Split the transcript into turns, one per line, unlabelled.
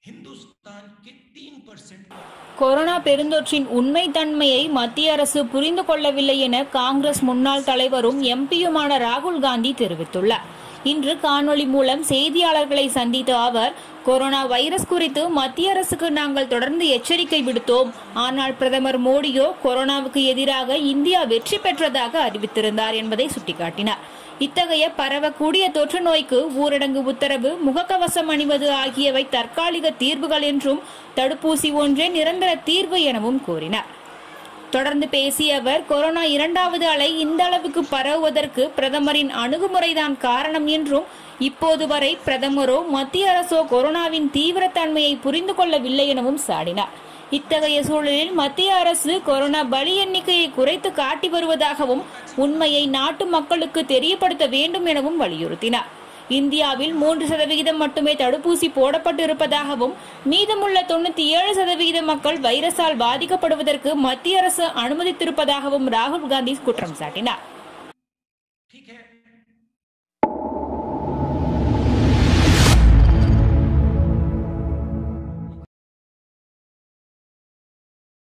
हिंदुस्तान के तीन percent
corona பெருந்தொற்றின் உண்மை தன்மையை மத்திய அரசு புரிந்து கொள்ளவில்லை என காங்கிரஸ் முன்னாள் தலைவரும் எம்பியுமான ராகுல் காந்தி தெரிவித்துள்ளார் இன்று காணொளி மூலம் செய்தியாளர்களை சந்தித்த அவர் கொரோனா வைரஸ் குறித்து மத்திய அரசுக்கு நாங்கள் தொடர்ந்து எச்சரிக்கை விடுத்தோம் ஆனால் பிரதமர் மோடியோ கொரோனாவுக்கு எதிராக இந்தியா வெற்றி பெற்றதாக அறிவித்திருந்தார் என்பதை சுட்டிக்காட்டினார் இத்தகைய பரவக்கூடிய தொற்று நோய்க்கு ஊரடங்கு உத்தரவு முகக்கவசம் அணிவது ஆகியவை தற்காலிக தீர்வுகள் என்றும் தடுப்பூசி ஒன்றே நிரந்தர தீர்வு எனவும் கூறினார் தொடர்ந்து பேசிய அவர் கொரோனா இரண்டாவது அலை இந்த அளவுக்கு பரவுவதற்கு பிரதமரின் அணுகுமுறைதான் காரணம் என்றும் இப்போது வரை பிரதமரோ மத்திய அரசோ கொரோனாவின் தீவிரத்தன்மையை புரிந்து கொள்ளவில்லை எனவும் சாடினார் இத்தகைய சூழலில் மத்திய அரசு கொரோனா பலி எண்ணிக்கையை குறைத்து காட்டி வருவதாகவும் உண்மையை நாட்டு மக்களுக்கு தெரியப்படுத்த வேண்டும் எனவும் வலியுறுத்தினார் இந்தியாவில் மூன்று சதவிகிதம் மட்டுமே தடுப்பூசி போடப்பட்டு இருப்பதாகவும் மீதமுள்ள தொண்ணூத்தி ஏழு சதவிகித மக்கள் வைரஸால் பாதிக்கப்படுவதற்கு மத்திய அரசு அனுமதித்திருப்பதாகவும் ராகுல் காந்தி குற்றம் சாட்டினார்